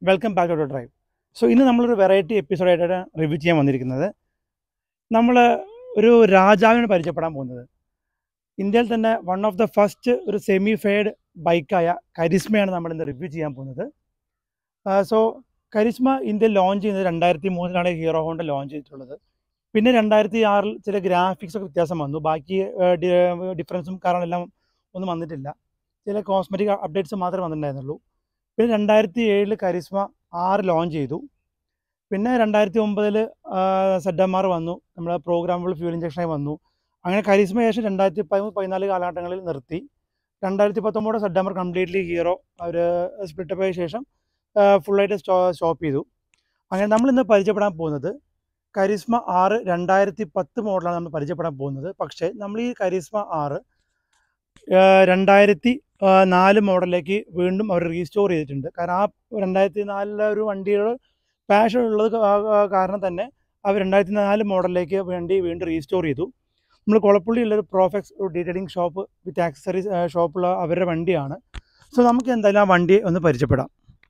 Welcome back to drive so ഇന്ന് നമ്മളൊരു variety എപ്പിസോഡായിട്ടാണ് review ചെയ്യാൻ വന്നിരിക്കുന്നത് നമ്മൾ ഒരു രാജാവിനെ പരിചയപ്പെടാൻ പോകുന്നത് ഇന്ത്യയിൽ തന്നെ വൺ ഓഫ് ദ ഫസ്റ്റ് ഒരു സെമി ഫെയർഡ് ബൈക്കായ കരിസ്മയാണ് നമ്മൾ ഇന്ന് റിവ്യൂ ചെയ്യാൻ പോകുന്നത് സോ കരിസ്മ ഇന്ത്യയിൽ ലോഞ്ച് ചെയ്യുന്നത് രണ്ടായിരത്തി മൂന്നിലാണ് ഹീറോ ഹോണ്ട ലോഞ്ച് ചെയ്തിട്ടുള്ളത് പിന്നെ രണ്ടായിരത്തി ആറിൽ ചില ഗ്രാഫിക്സ് ഒക്കെ വ്യത്യാസം വന്നു ബാക്കി ഡിഫറൻസും കാരണം എല്ലാം ഒന്നും വന്നിട്ടില്ല ചില കോസ്മെറ്റിക് അപ്ഡേറ്റ്സ് മാത്രമേ വന്നിട്ടുണ്ടായിരുന്നുള്ളൂ പിന്നെ രണ്ടായിരത്തി ഏഴിൽ കരിസ്മ ആറ് ലോഞ്ച് ചെയ്തു പിന്നെ രണ്ടായിരത്തി ഒമ്പതിൽ സെഡമാർ വന്നു നമ്മുടെ പ്രോഗ്രാമബിൾ ഫ്യൂൽ ഇഞ്ചക്ഷനായി വന്നു അങ്ങനെ കരിസ്മ ശേഷം രണ്ടായിരത്തി പതിമൂന്ന് പതിനാല് കാലഘട്ടങ്ങളിൽ നിർത്തി രണ്ടായിരത്തി പത്തൊമ്പത് സെഡമാർ കംപ്ലീറ്റ്ലി ഹീറോ അവർ സ്പ്ലിറ്റപ്പ് ആയ ശേഷം ഫുള്ളായിട്ട് സ്റ്റോ സ്റ്റോപ്പ് ചെയ്തു അങ്ങനെ നമ്മൾ ഇന്ന് പരിചയപ്പെടാൻ പോകുന്നത് കരിസ്മ ആറ് രണ്ടായിരത്തി പത്ത് മോഡലാണ് നമ്മൾ പരിചയപ്പെടാൻ പോകുന്നത് പക്ഷേ നമ്മൾ ഈ കരിസ്മ ആറ് രണ്ടായിരത്തി നാല് മോഡലിലേക്ക് വീണ്ടും അവർ റീസ്റ്റോർ ചെയ്തിട്ടുണ്ട് കാരണം ആ രണ്ടായിരത്തി നാലിലെ ഒരു വണ്ടിയുടെ പാഷൻ ഉള്ളത് കാ- കാരണം തന്നെ അവർ രണ്ടായിരത്തി നാല് മോഡലിലേക്ക് വേണ്ടി വീണ്ടും റീസ്റ്റോർ ചെയ്തു നമ്മൾ കുളപ്പള്ളിയുള്ളൊരു പ്രോഫെക്സ് ഒരു ഡീറ്റെയിലിംഗ് ഷോപ്പ് വിത്ത് ആക്സസറീസ് ഷോപ്പുള്ള അവരുടെ വണ്ടിയാണ് സോ നമുക്ക് എന്തായാലും ആ വണ്ടി ഒന്ന് പരിചയപ്പെടാം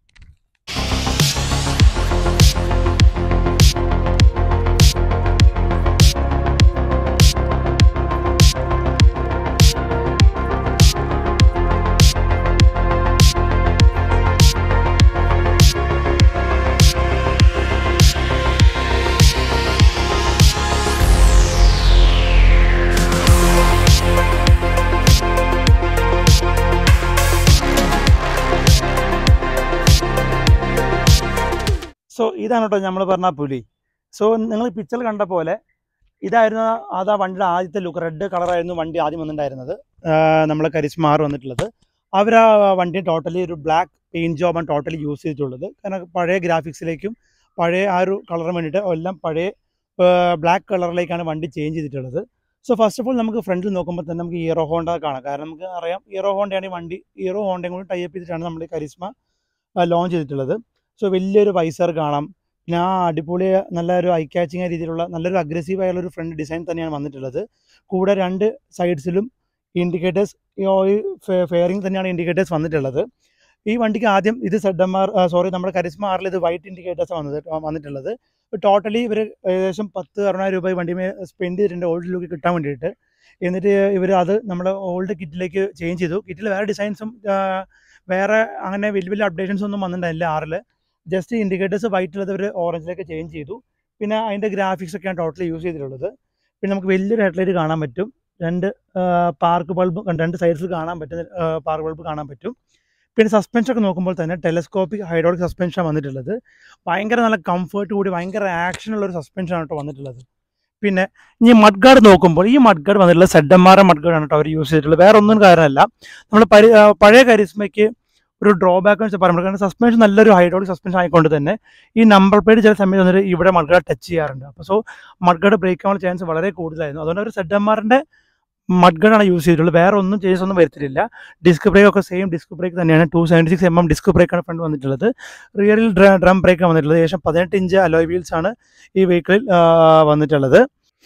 സോ ഇതാണ് കേട്ടോ നമ്മൾ പറഞ്ഞ പുലി സോ നിങ്ങൾ പിക്ചറിൽ കണ്ട പോലെ ഇതായിരുന്നു അത് ആ വണ്ടിയുടെ ആദ്യത്തെ ലുക്ക് റെഡ് കളറായിരുന്നു വണ്ടി ആദ്യം വന്നിട്ടുണ്ടായിരുന്നത് നമ്മളെ കരിസ്മ ആറ് വന്നിട്ടുള്ളത് അവർ ആ വണ്ടി ടോട്ടലി ഒരു ബ്ലാക്ക് പെയിൻറ്റ് ജോബാണ് ടോട്ടലി യൂസ് ചെയ്തിട്ടുള്ളത് കാരണം പഴയ ഗ്രാഫിക്സിലേക്കും പഴയ ആ ഒരു കളറിന് വേണ്ടിയിട്ട് എല്ലാം പഴയ ബ്ലാക്ക് കളറിലേക്കാണ് വണ്ടി ചേഞ്ച് ചെയ്തിട്ടുള്ളത് സോ ഫസ്റ്റ് ഓഫ് ഓൾ നമുക്ക് ഫ്രണ്ടിൽ നോക്കുമ്പോൾ തന്നെ നമുക്ക് ഹീറോ ഹോണ്ട കാണാം കാരണം നമുക്ക് അറിയാം ഹീറോ ഹോണ്ടയാണ് ഈ വണ്ടി ഹീറോ ഹോണ്ടയും കൂടി ടൈപ്പ് ചെയ്തിട്ടാണ് നമ്മൾ ഈ കരിസ്മ ലോഞ്ച് ചെയ്തിട്ടുള്ളത് സോ വലിയൊരു വൈസർ കാണാം പിന്നെ ആ അടിപൊളി നല്ല ഒരു ഐ കാച്ചിങ് രീതിയിലുള്ള നല്ലൊരു അഗ്രസീവ് ആയുള്ള ഒരു ഫ്രണ്ട് ഡിസൈൻ തന്നെയാണ് വന്നിട്ടുള്ളത് കൂടെ രണ്ട് സൈഡ്സിലും ഇൻഡിക്കേറ്റേഴ്സ് ഫെയറിംഗ് തന്നെയാണ് ഇൻഡിക്കേറ്റേഴ്സ് വന്നിട്ടുള്ളത് ഈ വണ്ടിക്ക് ആദ്യം ഇത് സെഡ് എം ആർ സോറി നമ്മുടെ കരിസ്മ ആറിൽ ഇത് വൈറ്റ് ഇൻഡിക്കേറ്റേഴ്സ് വന്നത് വന്നിട്ടുള്ളത് ടോട്ടലി ഇവർ ഏകദേശം പത്ത് അറുപതിനായിരം രൂപ ഈ വണ്ടി സ്പെൻഡ് ചെയ്തിട്ടുണ്ട് ഓൾഡ് ലുക്ക് കിട്ടാൻ വേണ്ടിയിട്ട് എന്നിട്ട് ഇവർ അത് നമ്മുടെ ഓൾഡ് കിറ്റിലേക്ക് ചേഞ്ച് ചെയ്തു കിറ്റിൽ വേറെ ഡിസൈൻസും വേറെ അങ്ങനെ വലിയ വലിയ അപ്ഡേഷൻസ് ഒന്നും വന്നിട്ടുണ്ടായില്ല ആറിൽ ജസ്റ്റ് ഇൻഡിക്കേറ്റേഴ്സ് വൈറ്റുള്ളത് അവർ ഓറഞ്ചിലേക്ക് ചേഞ്ച് ചെയ്തു പിന്നെ അതിൻ്റെ ഗ്രാഫിക്സ് ഒക്കെയാണ് ടോട്ടലി യൂസ് ചെയ്തിട്ടുള്ളത് പിന്നെ നമുക്ക് വലിയൊരു ഹെഡ്ലൈറ്റ് കാണാൻ പറ്റും രണ്ട് പാർക്ക് ബൾബ് രണ്ട് സൈഡ്സിൽ കാണാൻ പറ്റുന്ന പാർക്ക് ബൾബ് കാണാൻ പറ്റും പിന്നെ സസ്പെൻഷൻ ഒക്കെ നോക്കുമ്പോൾ തന്നെ ടെലസ്കോപ്പിക് ഹൈഡ്രോളിക് സസ്പെൻഷനാണ് വന്നിട്ടുള്ളത് ഭയങ്കര നല്ല കംഫർട്ട് കൂടി ഭയങ്കര ആക്ഷനുള്ള ഒരു സസ്പെൻഷനാണ് കേട്ടോ വന്നിട്ടുള്ളത് പിന്നെ ഇനി മഡ് ഗാർഡ് നോക്കുമ്പോൾ ഈ മഡ് ഗാർഡ് വന്നിട്ടുള്ളത് സെഡ് എം ആർ മഡ് ഗാർഡാണ് കേട്ടോ അവർ യൂസ് ചെയ്തിട്ടുള്ളത് വേറെ ഒന്നും കാരണമല്ല നമ്മൾ പരി ആ, പഴയ കരിസ്മയ്ക്ക് ഒരു ഡ്രോബാക്ക് എന്ന് വെച്ചാൽ പറയുമ്പോൾ കാരണം സസ്പെൻഷൻ നല്ലൊരു ഹൈഡ്രോളിക് സസ്പെൻഷൻ ആയിക്കൊണ്ട് തന്നെ ഈ നമ്പർ പ്ലേറ്റ് ചില സമയത്ത് വന്നിട്ട് ഇവിടെ മഡ്ഗാർഡ് ടച്ച് ചെയ്യാറുണ്ട് അപ്പോൾ സോ മഡ്ഗാർഡ് ബ്രേക്ക് ആവാനുള്ള ചാൻസ് വളരെ കൂടുതലായിരുന്നു അതുകൊണ്ട് അവർ സെഡ് എം ആറിൻ്റെ മഡ്ഗാർഡാണ് യൂസ് ചെയ്തിട്ടുള്ളത് വേറെ ഒന്നും ചേഞ്ചസ് ഒന്നും വരുത്തിയിട്ടില്ല ഡിസ്ക് ബ്രേക്ക് ഒക്കെ സെയിം ഡിസ്ക് ബ്രേക്ക് തന്നെയാണ് two seventy six M M disc ബ്രേക്കാണ് ഫ്രണ്ട് വന്നിട്ടുള്ളത് റിയറിൽ ഡ്രം ബ്രേക്കാണ് വന്നിട്ടുള്ളത് ഏകദേശം പതിനെട്ട് ഇഞ്ച് അലോയ് വീൽസ് ആണ് ഈ വെഹിക്കിളിൽ വന്നിട്ടുള്ളത്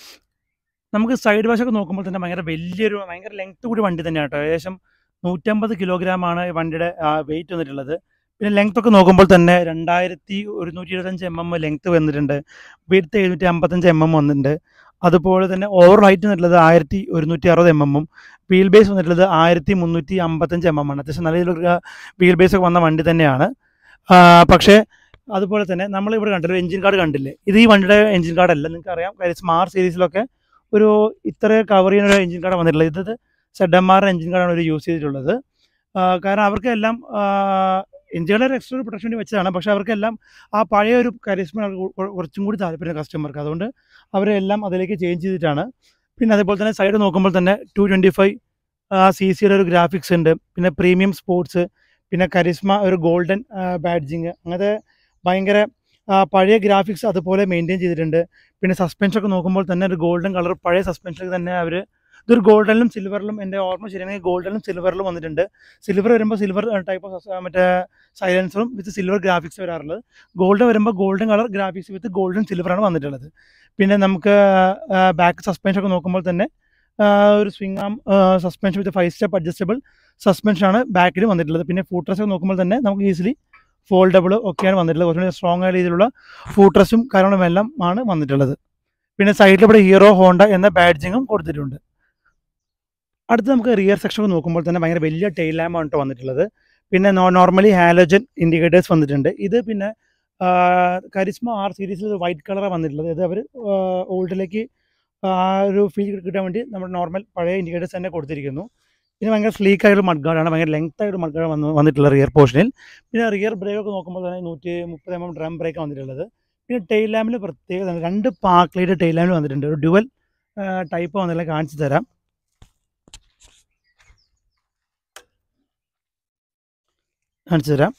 നമുക്ക് സൈഡ് വശമൊക്കെ നോക്കുമ്പോൾ തന്നെ ഭയങ്കര വലിയൊരു ഭയങ്കര ലെങ്ത് കൂടി വണ്ടി തന്നെയാണ് കേട്ടോ ഏകദേശം നൂറ്റമ്പത് കിലോഗ്രാം ആണ് ഈ വണ്ടിയുടെ വെയിറ്റ് വന്നിട്ടുള്ളത് പിന്നെ ലെങ്ത് ഒക്കെ നോക്കുമ്പോൾ തന്നെ രണ്ടായിരത്തി ഒരുന്നൂറ്റി ഇരുപത്തഞ്ച് എം എം ലെങ്ത് വന്നിട്ടുണ്ട് വിഡ്ത്ത് എഴുന്നൂറ്റി അമ്പത്തഞ്ച് എം എം വന്നിട്ടുണ്ട് അതുപോലെ തന്നെ ഓവർ ഹൈറ്റ് വന്നിട്ടുള്ളത് ആയിരത്തി ഒരുന്നൂറ്റി അറുപത് എം എമ്മും വീൽ ബേസ് വന്നിട്ടുള്ളത് ആയിരത്തി മുന്നൂറ്റി അമ്പത്തഞ്ച് എം എം ആണ് അത്യാവശ്യം നല്ല രീതിയിലുള്ള വീൽ ബേസ് ഒക്കെ വന്ന വണ്ടി തന്നെയാണ് ആ, പക്ഷേ അതുപോലെ തന്നെ നമ്മൾ ഇവിടെ കണ്ടല്ലോ എഞ്ചിൻ കാർഡ് കണ്ടില്ലേ ഇത് ഈ വണ്ടിയുടെ എഞ്ചിൻ കാർഡ് അല്ല നിങ്ങൾക്ക് അറിയാം കാര്യം സ്മാർട്ട് സീരീസിലൊക്കെ ഒരു ഇത്ര കവർ ചെയ്യുന്ന ഒരു എഞ്ചിൻ കാർഡ് വന്നിട്ടുള്ളത് ഇത് സെഡ് എം ആർ എഞ്ചിൻ കാർഡാണ് അവർ യൂസ് ചെയ്തിട്ടുള്ളത് ആ, കാരണം അവർക്കെല്ലാം എഞ്ചിനുകളുടെ ഒരു എക്സ്ട്രാ പ്രൊട്ടക്ഷൻ വേണ്ടി വെച്ചതാണ് പക്ഷേ അവർക്കെല്ലാം ആ പഴയ ഒരു കരിസ്മ കുറച്ചും കൂടി താല്പര്യം കസ്റ്റമർക്ക് അതുകൊണ്ട് അവരെല്ലാം അതിലേക്ക് ചേഞ്ച് ചെയ്തിട്ടാണ് പിന്നെ അതേപോലെ തന്നെ സൈഡ് നോക്കുമ്പോൾ തന്നെ ടു ട്വൻറ്റി ഫൈവ് സി സിയുടെ ഒരു ഗ്രാഫിക്സ് ഉണ്ട് പിന്നെ പ്രീമിയം സ്പോർട്സ് പിന്നെ കരിസ്മ ഒരു ഗോൾഡൻ ബാഡ്ജിങ് അങ്ങനത്തെ ഭയങ്കര ആ, പഴയ ഗ്രാഫിക്സ് അതുപോലെ മെയിൻറ്റെയിൻ ചെയ്തിട്ടുണ്ട് പിന്നെ സസ്പെൻഷൻ ഒക്കെ നോക്കുമ്പോൾ തന്നെ ഒരു ഗോൾഡൻ കളർ പഴയ സസ്പെൻഷനിൽ തന്നെ അവർ ഇതൊരു ഗോൾഡനിലും സിൽവറിലും എൻ്റെ ഓർമ്മ ശരിയാണെങ്കിൽ ഗോൾഡനിലും സിൽവറിലും വന്നിട്ടുണ്ട് സിൽവർ വരുമ്പോൾ സിൽവർ ടൈപ്പ് ഓഫ് മറ്റേ സൈലൻസറും വിത്ത് സിൽവർ ഗ്രാഫിക്സ് വരാറുള്ളത് ഗോൾഡ് വരുമ്പോൾ golden colour graphics with golden സിൽവറാണ് വന്നിട്ടുള്ളത് പിന്നെ നമുക്ക് ബാക്ക് സസ്പെൻഷൻ ഒക്കെ നോക്കുമ്പോൾ തന്നെ ആ, ഒരു swing arm suspension with five step adjustable സസ്പെൻഷനാണ് ബാക്കിൽ വന്നിട്ടുള്ളത് പിന്നെ ഫൂട്ടറസ് ഒക്കെ നോക്കുമ്പോൾ തന്നെ നമുക്ക് ഈസിലി ഫോൾഡബിൾ ഒക്കെയാണ് വന്നിട്ടുള്ളത് കുറച്ചുകൂടി സ്ട്രോങ് ആയ രീതിയിലുള്ള ഫൂട്രസും കാര്യങ്ങളും എല്ലാം ആണ് വന്നിട്ടുള്ളത് പിന്നെ സൈഡിൽ ഇവിടെ ഹീറോ ഹോണ്ട എന്ന ബാഡ്ജിങ്ങും കൊടുത്തിട്ടുണ്ട് അടുത്ത് നമുക്ക് റിയർ സെക്ഷൻ നോക്കുമ്പോൾ തന്നെ ഭയങ്കര വലിയ ടെയിൽ ലാമ്പാണ് കേട്ടോ വന്നിട്ടുള്ളത് പിന്നെ നോർമലി ഹാലോജൻ ഇൻഡിക്കേറ്റേഴ്സ് വന്നിട്ടുണ്ട് ഇത് പിന്നെ കരിസ്മ ആർ സീരീസിൽ വൈറ്റ് കളറാണ് വന്നിട്ടുള്ളത് ഇത് അവർ ഓൾഡിലേക്ക് ആ ഒരു ഫീൽ കിട്ടാൻ വേണ്ടി നമ്മുടെ നോർമൽ പഴയ ഇൻഡിക്കേറ്റേഴ്സ് തന്നെ കൊടുത്തിരിക്കുന്നു പിന്നെ ഭയങ്കര സ്ലീക്ക് ആയിട്ട് മഡ് ഗാർഡാണ് ഭയങ്കര ലെങ്ത് ആയിട്ട് മഡ് ഗാർഡ് വന്ന് വന്നിട്ടുള്ള റിയർ പോർഷനിൽ പിന്നെ റിയർ ബ്രേക്ക് ഒക്കെ നോക്കുമ്പോൾ തന്നെ നൂറ്റി മുപ്പത് എം എം ഡ്രം ബ്രേക്ക് വന്നിട്ടുള്ളത് പിന്നെ ടെയിൽ ലാമ്പിൽ പ്രത്യേകത രണ്ട് പാക്ലൈറ്റ് ടെയിൽ ലാമ്പിൽ വന്നിട്ടുണ്ട് ഒരു ഡുവൽ ടൈപ്പ് വന്നില്ല കാണിച്ചു തരാം കാണിച്ചു തരാം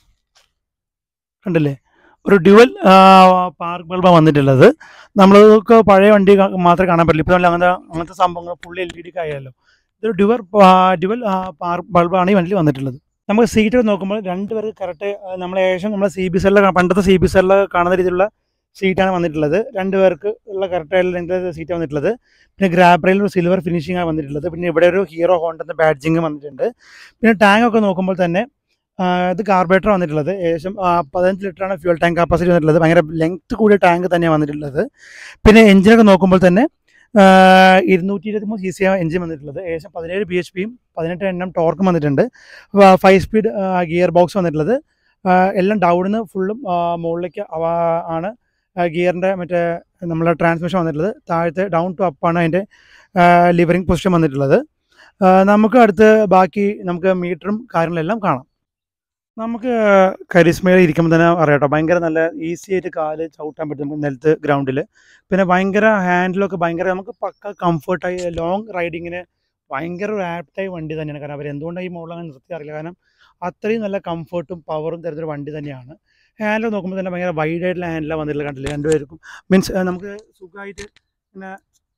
കണ്ടില്ലേ ഒരു ഡ്യുവൽ പാർക്ക് ബൾബാണ് വന്നിട്ടുള്ളത് നമ്മൾക്ക് പഴയ വണ്ടി കാ- മാത്രമേ കാണാൻ പറ്റില്ല ഇപ്പോൾ അങ്ങനത്തെ അങ്ങനത്തെ സംഭവങ്ങൾ ഫുള്ളി എൽ ഇ ഡി ആയല്ലോ ഇതൊരു ഡ്യുവർ ഡ്യുവൽ പാർക്ക് ബൾബാണ് ഈ വണ്ടിയിൽ വന്നിട്ടുള്ളത് നമുക്ക് സീറ്റ് നോക്കുമ്പോൾ രണ്ട് പേർക്ക് കറക്റ്റ് നമ്മൾ ഏകദേശം നമ്മുടെ സി ബി സെല്ലിൽ പണ്ടത്തെ സി ബി സെല്ലിൽ കാണുന്ന രീതിയിലുള്ള സീറ്റാണ് വന്നിട്ടുള്ളത് രണ്ട് പേർക്ക് ഉള്ള കറക്റ്റായിട്ടുള്ള രണ്ട് സീറ്റ് വന്നിട്ടുള്ളത് പിന്നെ ഗ്രാബ്രയിൽ ഒരു സിൽവർ ഫിനിഷിംഗ് ആണ് വന്നിട്ടുള്ളത് പിന്നെ ഇവിടെ ഒരു ഹീറോ ഹോണ്ടൻ്റെ ബാഡ്ജിങ് വന്നിട്ടുണ്ട് പിന്നെ ടാങ്ക് ഒക്കെ നോക്കുമ്പോൾ തന്നെ ആ, ഇത് കാർബറേറ്റർ വന്നിട്ടുള്ളത് ഏകദേശം ആ, പതിനഞ്ച് ലിറ്ററാണ് ഫ്യൂൽ ടാങ്ക് കപ്പാസിറ്റി വന്നിട്ടുള്ളത് ഭയങ്കര ലെങ്ത് കൂടിയ ടാങ്ക് തന്നെയാണ് വന്നിട്ടുള്ളത് പിന്നെ എഞ്ചിനൊക്കെ നോക്കുമ്പോൾ തന്നെ ഇരുന്നൂറ്റി ഇരുപത്തിമൂന്ന് സി സി എഞ്ചിൻ വന്നിട്ടുള്ളത് ഏകദേശം പതിനേഴ് ബി എച്ച് പിയും പതിനെട്ട് എണ്ണം ടോർക്കും വന്നിട്ടുണ്ട് ഫൈവ് സ്പീഡ് ഗിയർ ബോക്സ് വന്നിട്ടുള്ളത് ആ, എല്ലാം ഡൗണിന്ന് ഫുള്ളും മുകളിലേക്ക് അവ- ആണ് ഗിയറിൻ്റെ മറ്റേ നമ്മളെ ട്രാൻസ്മിഷൻ വന്നിട്ടുള്ളത് താഴത്തെ ഡൗൺ ടു അപ്പാണ് അതിൻ്റെ ലിവറിംഗ് പൊസിഷൻ വന്നിട്ടുള്ളത് ആ, നമുക്ക് അടുത്ത് ബാക്കി നമുക്ക് മീറ്ററും കാര്യങ്ങളെല്ലാം കാണാം നമുക്ക് കരിസ്മയിൽ ഇരിക്കുമ്പോൾ തന്നെ അറിയാം കേട്ടോ ഭയങ്കര നല്ല ഈസി ആയിട്ട് കാല് ചവിട്ടാൻ പറ്റും നമുക്ക് നിലത്ത് ഗ്രൗണ്ടിൽ പിന്നെ ഭയങ്കര ഹാൻഡിലൊക്കെ ഭയങ്കര നമുക്ക് പക്ക കംഫർട്ടായി ലോങ് റൈഡിങ്ങിന് ഭയങ്കര ഒരു ആപ്റ്റായി വണ്ടി തന്നെയാണ് കാരണം അവർ എന്തുകൊണ്ടാണ് ഈ മോഡൽ അങ്ങനെ നിർത്തി അറിയില്ല കാരണം അത്രയും നല്ല കംഫർട്ടും പവറും തരുന്നൊരു വണ്ടി തന്നെയാണ് ഹാൻഡിൽ നോക്കുമ്പോൾ തന്നെ ഭയങ്കര വൈഡ് ആയിട്ടുള്ള ഹാൻഡിലാണ് വന്നിട്ടുള്ള കണ്ടില്ല രണ്ടുപേർക്കും മീൻസ് നമുക്ക് സുഖമായിട്ട് പിന്നെ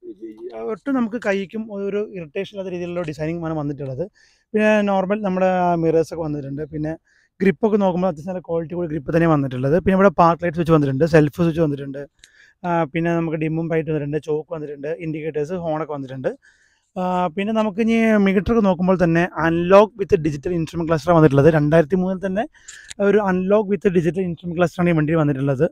ഒട്ടും നമുക്ക് കൈക്കും ഒരു ഇറിറ്റേഷൻ ഇല്ലാത്ത രീതിയിലുള്ള ഡിസൈനിങ് ആണ് വന്നിട്ടുള്ളത് പിന്നെ നോർമൽ നമ്മുടെ മിറേഴ്സ് ഒക്കെ വന്നിട്ടുണ്ട് പിന്നെ ഗ്രിപ്പൊക്കെ നോക്കുമ്പോൾ അത്യാവശ്യം നല്ല ക്വാളിറ്റി കൂടി ഗ്രിപ്പ് തന്നെ വന്നിട്ടുള്ളത് പിന്നെ ഇവിടെ പാർക്ക് ലൈറ്റ് സ്വിച്ച് വന്നിട്ടുണ്ട് സെൽഫ് സ്വിച്ച് വന്നിട്ടുണ്ട് ആ, പിന്നെ നമുക്ക് ഡിമ്മും പൈറ്റ് വന്നിട്ടുണ്ട് ചോക്ക് വന്നിട്ടുണ്ട് ഇൻഡിക്കേറ്റേഴ്സ് ഹോണൊക്കെ വന്നിട്ടുണ്ട് ആ, പിന്നെ നമുക്ക് ഇനി മീറ്റർ നോക്കുമ്പോൾ തന്നെ analogue with digital instrument cluster വന്നിട്ടുള്ളത് രണ്ടായിരത്തി മൂന്നിൽ തന്നെ ഒരു അൺലോക്ക് വിത്ത് ഡിജിറ്റൽ ഇൻസ്ട്രുമെന്റ് ക്ലസ്റ്ററാണ് ഈ വണ്ടി വന്നിട്ടുള്ളത്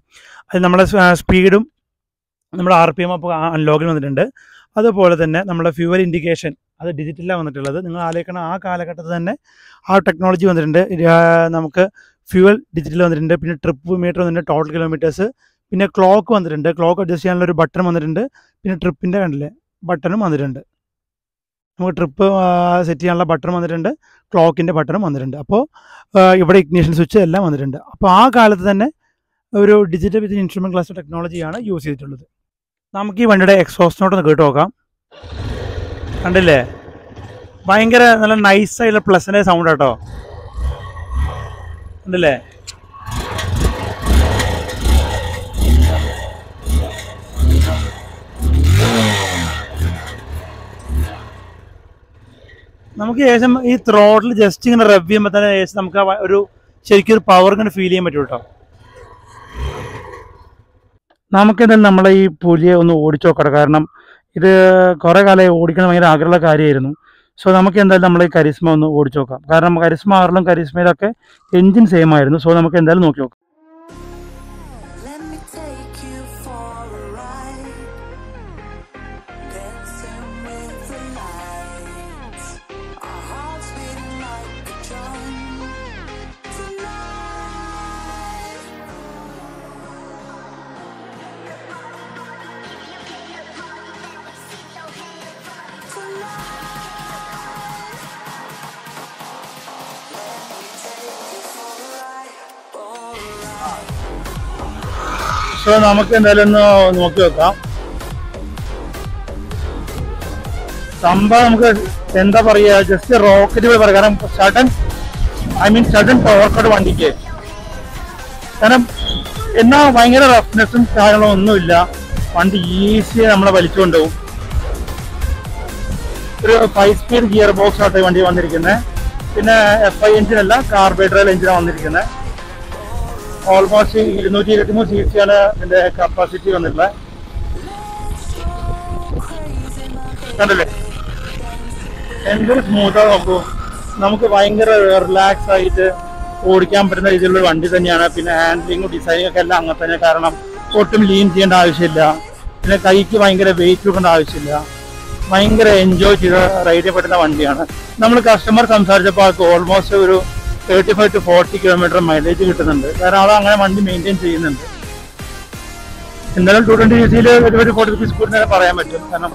അത് നമ്മുടെ സ്പീഡും നമ്മുടെ ആർ പി എം അപ്പോൾ അൺലോക്കിൽ വന്നിട്ടുണ്ട് അതുപോലെ തന്നെ നമ്മുടെ ഫ്യൂവൽ ഇൻഡിക്കേഷൻ അത് ഡിജിറ്റലാണ് വന്നിട്ടുള്ളത് നിങ്ങൾ ആലോചിക്കണം ആ കാലഘട്ടത്തിൽ തന്നെ ആ ടെക്നോളജി വന്നിട്ടുണ്ട് ആ, നമുക്ക് ഫ്യൂവൽ ഡിജിറ്റൽ വന്നിട്ടുണ്ട് പിന്നെ ട്രിപ്പ് മീറ്റർ വന്നിട്ടുണ്ട് ടോട്ടൽ കിലോമീറ്റേഴ്സ് പിന്നെ ക്ലോക്ക് വന്നിട്ടുണ്ട് ക്ലോക്ക് അഡ്ജസ്റ്റ് ചെയ്യാനുള്ള ഒരു ബട്ടൺ വന്നിട്ടുണ്ട് പിന്നെ ട്രിപ്പിൻ്റെ കണ്ടില്ലേ ബട്ടണും വന്നിട്ടുണ്ട് നമുക്ക് ട്രിപ്പ് സെറ്റ് ചെയ്യാനുള്ള ബട്ടൺ വന്നിട്ടുണ്ട് ക്ലോക്കിൻ്റെ ബട്ടണും വന്നിട്ടുണ്ട് അപ്പോൾ ഇവിടെ ഇഗ്നീഷൻ സ്വിച്ച് എല്ലാം വന്നിട്ടുണ്ട് അപ്പോൾ ആ കാലത്ത് തന്നെ ഒരു ഡിജിറ്റൽ വിത്ത് ഇൻസ്ട്രുമെൻറ്റ് ക്ലാസ് ടെക്നോളജിയാണ് യൂസ് ചെയ്തിട്ടുള്ളത് നമുക്ക് ഈ വണ്ടിയുടെ എക്സോസ്റ്റ് നോട്ട് ഒന്ന് കേട്ട് നോക്കാം കണ്ടില്ലേ ഭയങ്കര നല്ല നൈസായിട്ടുള്ള പ്ലസൻ്റെ സൗണ്ട് കേട്ടോ കണ്ടില്ലേ നമുക്ക് ഏകദേശം ഈ ത്രോട്ടിൽ ജസ്റ്റ് ഇങ്ങനെ റബ് ചെയ്യുമ്പോൾ തന്നെ ഏകദേശം നമുക്ക് ആ വ- ഒരു ശരിക്കും ഒരു പവർ ഇങ്ങനെ ഫീൽ ചെയ്യാൻ പറ്റും കേട്ടോ നമുക്ക് എന്തായാലും നമ്മളെ ഈ പുലിയെ ഒന്ന് ഓടിച്ചു നോക്കട്ടെ കാരണം ഇത് കുറേ കാലമായി ഓടിക്കണം ഭയങ്കര ആഗ്രഹമുള്ള കാര്യമായിരുന്നു സോ നമുക്ക് എന്തായാലും നമ്മൾ ഈ കരിസ്മ ഒന്ന് ഓടിച്ചു നോക്കാം കാരണം കരിസ്മ ആറിലും കരിസ്മയിലൊക്കെ എഞ്ചിൻ സെയിം ആയിരുന്നു സോ നമുക്ക് എന്തായാലും നോക്കി നോക്കാം Let me take you for a ride. Dancing with the lights. Our hearts beating like a drum. Tonight. So നമുക്ക് എന്തായാലും ഒന്ന് നോക്കി നോക്കാം സംഭവം നമുക്ക് എന്താ പറയുക ജസ്റ്റ് റോക്കറ്റ് പോലെ പറയാം കാരണം സഡൻ ഐ മീൻ സഡൻ ടോർക്കോട് വണ്ടിക്ക് കാരണം എന്നാ ഭയങ്കര റഫ്നെസ്സും കാര്യങ്ങളും ഒന്നുമില്ല വണ്ടി ഈസി നമ്മളെ വലിച്ചുകൊണ്ടുപോകും ഒരു ഫൈവ് സ്പീഡ് ഗിയർ ബോക്സ് ആയിട്ട് വണ്ടി വന്നിരിക്കുന്നത് പിന്നെ എഫ് ഐ എഞ്ചിൻ അല്ല കാർബേറ്ററൽ എഞ്ചിനാണ് വന്നിരിക്കുന്നത് ഓൾമോസ്റ്റ് ഇരുന്നൂറ്റി ഇരുപത്തി മൂന്ന് സി സി ആണ് ഇതിന്റെ കപ്പാസിറ്റി വന്നിട്ടുള്ളത് കണ്ടില്ലേ എന്തൊരു സ്മൂത്താ നോക്കൂ നമുക്ക് ഭയങ്കര റിലാക്സ് ആയിട്ട് ഓടിക്കാൻ പറ്റുന്ന രീതിയിലുള്ള വണ്ടി തന്നെയാണ് പിന്നെ ഹാൻഡ്ലിങ്ങും ഡിസൈനിങ് ഒക്കെ എല്ലാം അങ്ങനെ തന്നെ കാരണം ഒട്ടും ലീൻ ചെയ്യേണ്ട ആവശ്യമില്ല പിന്നെ കൈക്ക് ഭയങ്കര വെയിറ്റ് കൊടുക്കേണ്ട ആവശ്യമില്ല ഭയങ്കര എൻജോയ് ചെയ്ത് റൈഡ് ചെയ്യാൻ പറ്റുന്ന വണ്ടിയാണ് നമ്മൾ കസ്റ്റമർ സംസാരിച്ചപ്പോൾ ആൾക്ക് ഓൾമോസ്റ്റ് ഒരു thirty five to forty kilometre mileage കിട്ടുന്നുണ്ട് കാരണം ആൾ അങ്ങനെ വണ്ടി മെയിൻറ്റെയിൻ ചെയ്യുന്നുണ്ട് എന്തായാലും ടു ട്വന്റി സിയിൽ ഒരു ഫോർട്ടി റുപ്പീസ് കൂടുതൽ പറയാൻ പറ്റും കാരണം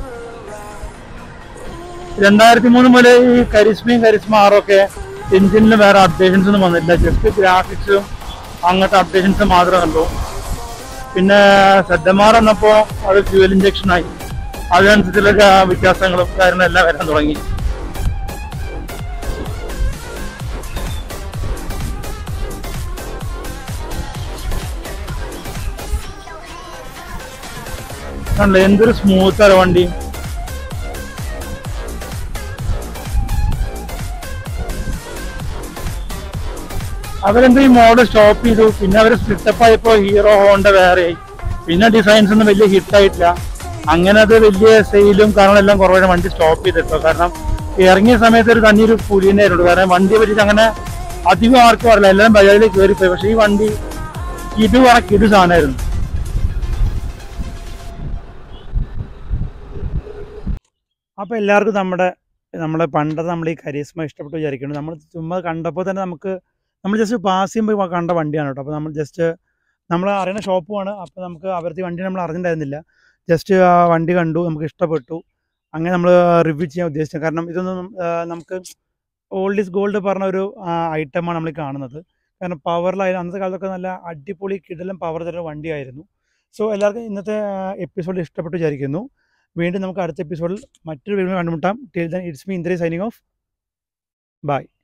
രണ്ടായിരത്തി മൂന്ന് മുതൽ ഈ കരിസ്മയും കരിസ്മ ആറും ഒക്കെ എഞ്ചിനിൽ വേറെ അപ്ഡേഷൻസ് ഒന്നും വന്നിട്ടില്ല ജസ്റ്റ് ഗ്രാഫിക്സും അങ്ങനത്തെ അപ്ഡേഷൻസ് മാത്രമേ ഉള്ളൂ പിന്നെ സെഡമാർ വന്നപ്പോൾ അത് ഫ്യൂവൽ ഇഞ്ചക്ഷൻ ആയി അതിനനുസരിച്ചുള്ള വ്യത്യാസങ്ങളും കാര്യങ്ങളും എല്ലാം വരാൻ തുടങ്ങി കണ്ടില്ലേ എന്തൊരു സ്മൂത്ത് ആണ് വണ്ടി അവരെന്ത് ഈ മോഡൽ സ്റ്റോപ്പ് ചെയ്തു പിന്നെ അവർ സ്പ്ലിറ്റപ്പ് ആയപ്പോ ഹീറോ ഹോണ്ട വേറെ ആയി പിന്നെ ഡിസൈൻസ് ഒന്നും വലിയ ഹിറ്റ് ആയിട്ടില്ല അങ്ങനെ അത് വലിയ സെയിലും കാരണം എല്ലാം കുറവാണ് വണ്ടി സ്റ്റോപ്പ് ചെയ്തിട്ടോ കാരണം ഇറങ്ങിയ സമയത്ത് ഒരു തന്നിയൊരു പുലി തന്നെയായിരുന്നു കാരണം വണ്ടിയെ പറ്റി അങ്ങനെ അധികം ആർക്കും അറിയില്ല എല്ലാവരും ബജാജിൽ കയറിപ്പോയി പക്ഷേ ഈ വണ്ടി കിടു പറ കിടു സാധനമായിരുന്നു അപ്പോൾ എല്ലാവർക്കും നമ്മുടെ നമ്മുടെ പണ്ടത്തെ നമ്മുടെ ഈ കരിസ്മ ഇഷ്ടപ്പെട്ടു വിചാരിക്കുന്നു നമ്മൾ ചുമ്മാ കണ്ടപ്പോൾ തന്നെ നമുക്ക് നമ്മൾ ജസ്റ്റ് പാസ് ചെയ്യുമ്പോൾ കണ്ട വണ്ടിയാണ് കേട്ടോ അപ്പോൾ നമ്മൾ ജസ്റ്റ് നമ്മൾ അറിയുന്ന ഷോപ്പുമാണ് അപ്പോൾ നമുക്ക് അവരുടെ വണ്ടി നമ്മൾ അറിഞ്ഞിട്ടുണ്ടായിരുന്നില്ല ജസ്റ്റ് ആ വണ്ടി കണ്ടു നമുക്ക് ഇഷ്ടപ്പെട്ടു അങ്ങനെ നമ്മൾ റിവ്യൂ ചെയ്യാൻ ഉദ്ദേശിച്ചത് കാരണം ഇതൊന്നും ആ, നമുക്ക് ഓൾഡ് ഈസ് ഗോൾഡ് പറഞ്ഞ ഒരു ഐറ്റമാണ് നമ്മൾ ഈ കാണുന്നത് കാരണം പവറിലായാലും അന്നത്തെ കാലത്തൊക്കെ നല്ല അടിപൊളി കിടലം പവർ തരുന്ന വണ്ടിയായിരുന്നു സോ എല്ലാവർക്കും ഇന്നത്തെ എപ്പിസോഡ് ഇഷ്ടപ്പെട്ടു വിചാരിക്കുന്നു വീണ്ടും നമുക്ക് അടുത്ത എപ്പിസോഡിൽ മറ്റൊരു വീഡിയോ കണ്ടുമുട്ടാം till then it's me Indri signing off by